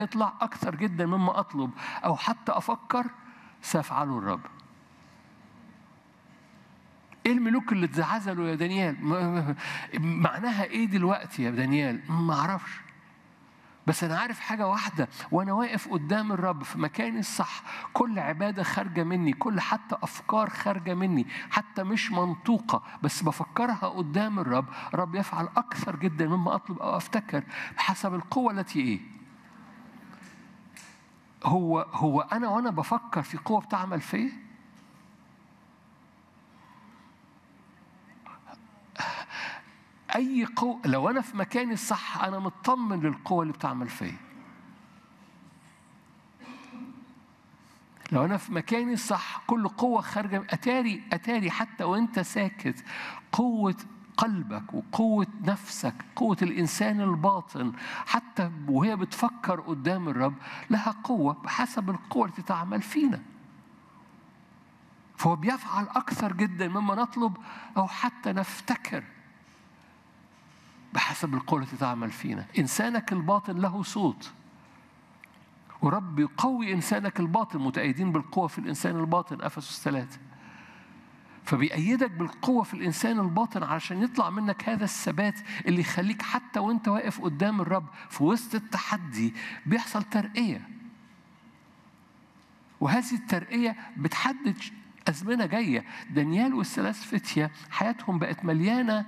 يطلع أكثر جدا مما أطلب أو حتى أفكر سيفعله الرب ايه الملوك اللي اتزعزلوا يا دانيال معناها ايه دلوقتي يا دانيال ما اعرفش بس انا عارف حاجه واحده وانا واقف قدام الرب في مكاني الصح كل عباده خارجه مني كل حتى افكار خارجه مني حتى مش منطوقه بس بفكرها قدام الرب الرب يفعل اكثر جدا مما اطلب او افتكر بحسب القوه التي ايه هو هو انا وانا بفكر في قوه بتعمل فيا اي قوه لو انا في مكاني الصح انا مطمن للقوه اللي بتعمل فيا لو انا في مكاني الصح كل قوه خارجه اتاري اتاري حتى وانت ساكت قوه قلبك وقوة نفسك قوة الإنسان الباطن حتى وهي بتفكر قدام الرب لها قوة بحسب القوة التي تعمل فينا فهو بيفعل أكثر جدا مما نطلب أو حتى نفتكر بحسب القوة التي تعمل فينا إنسانك الباطن له صوت ورب يقوي إنسانك الباطن متأيدين بالقوة في الإنسان الباطن أفسس ثلاثة فبيأيدك بالقوة في الإنسان الباطن علشان يطلع منك هذا الثبات اللي يخليك حتى وانت واقف قدام الرب في وسط التحدي بيحصل ترقية وهذه الترقية بتحدد أزمنة جاية دانيال والثلاث فتية حياتهم بقت مليانة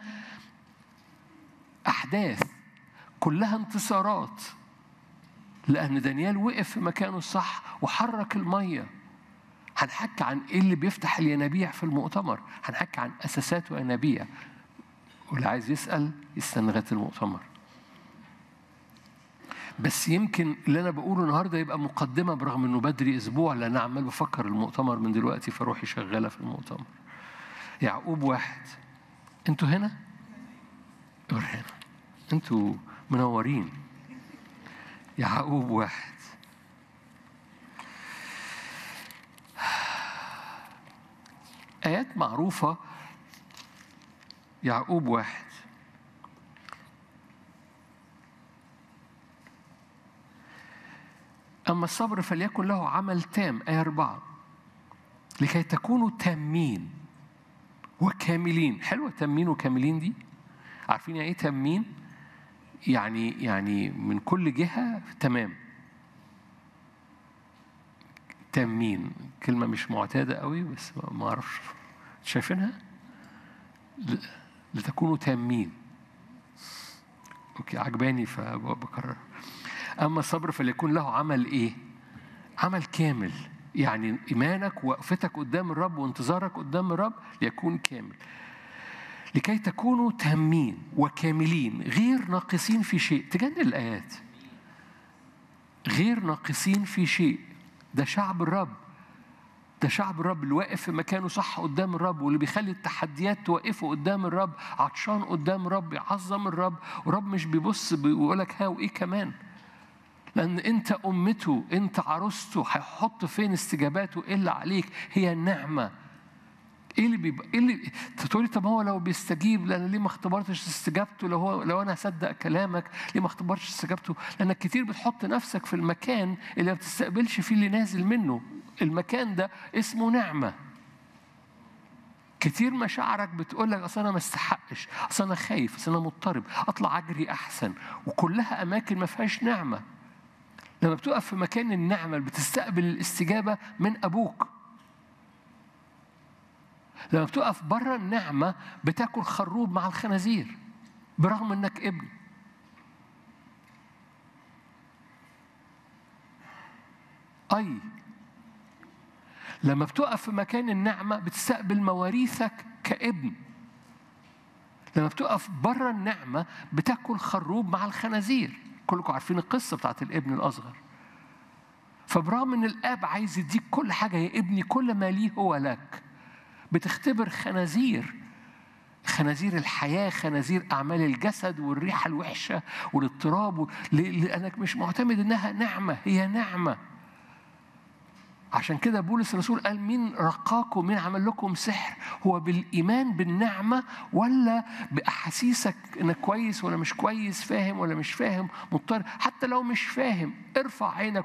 أحداث كلها انتصارات لأن دانيال وقف في مكانه الصح وحرك المية هنحكي عن ايه اللي بيفتح الينابيع في المؤتمر هنحكي عن اساسات وينابيع واللي عايز يسال يستنى لغايه المؤتمر بس يمكن اللي انا بقوله النهارده يبقى مقدمه برغم انه بدري اسبوع لان عمال بفكر المؤتمر من دلوقتي فروحي شغاله في المؤتمر يعقوب واحد انتوا هنا؟ هنا انتوا منورين يعقوب واحد آيات معروفة يعقوب واحد أما الصبر فليكن له عمل تام آية أربعة لكي تكونوا تامين وكاملين حلوة تامين وكاملين دي عارفين يعني إيه تامين؟ يعني يعني من كل جهة تمام تامين كلمة مش معتادة قوي بس ما أعرفش شايفينها لتكونوا تامين أوكي عجباني فبكرر أما الصبر فليكون له عمل إيه عمل كامل يعني إيمانك ووقفتك قدام الرب وانتظارك قدام الرب يكون كامل لكي تكونوا تامين وكاملين غير ناقصين في شيء تجنن الآيات غير ناقصين في شيء ده شعب الرب ده شعب الرب اللي واقف في مكانه صح قدام الرب واللي بيخلي التحديات توقفه قدام الرب عطشان قدام الرب يعظم الرب ورب مش بيبص بيقول لك ها وايه كمان لان انت امته انت عروسته هيحط فين استجاباته الا عليك هي النعمه ايه اللي بيبقى ايه اللي تقولي طب هو لو بيستجيب لان ليه ما اختبرتش استجابته لو هو لو انا هصدق كلامك ليه ما اختبرتش استجابته لانك كتير بتحط نفسك في المكان اللي ما بتستقبلش فيه اللي نازل منه المكان ده اسمه نعمه كتير مشاعرك بتقول لك اصل انا ما استحقش اصل انا خايف اصل انا مضطرب اطلع اجري احسن وكلها اماكن ما فيهاش نعمه لما بتقف في مكان النعمه اللي بتستقبل الاستجابه من ابوك لما بتقف بره النعمة بتاكل خروب مع الخنازير برغم انك ابن أي لما بتقف في مكان النعمة بتستقبل مواريثك كابن لما بتقف بره النعمة بتاكل خروب مع الخنازير كلكم عارفين القصة بتاعت الابن الأصغر فبرغم ان الاب عايز يديك كل حاجه يا ابني كل ما لي هو لك بتختبر خنازير خنازير الحياة خنازير أعمال الجسد والريحة الوحشة والاضطراب لأنك مش معتمد إنها نعمة هي نعمة عشان كده بولس الرسول قال مين رقاكم مين عمل لكم سحر هو بالإيمان بالنعمة ولا بأحاسيسك إنك كويس ولا مش كويس فاهم ولا مش فاهم مضطر حتى لو مش فاهم ارفع عينك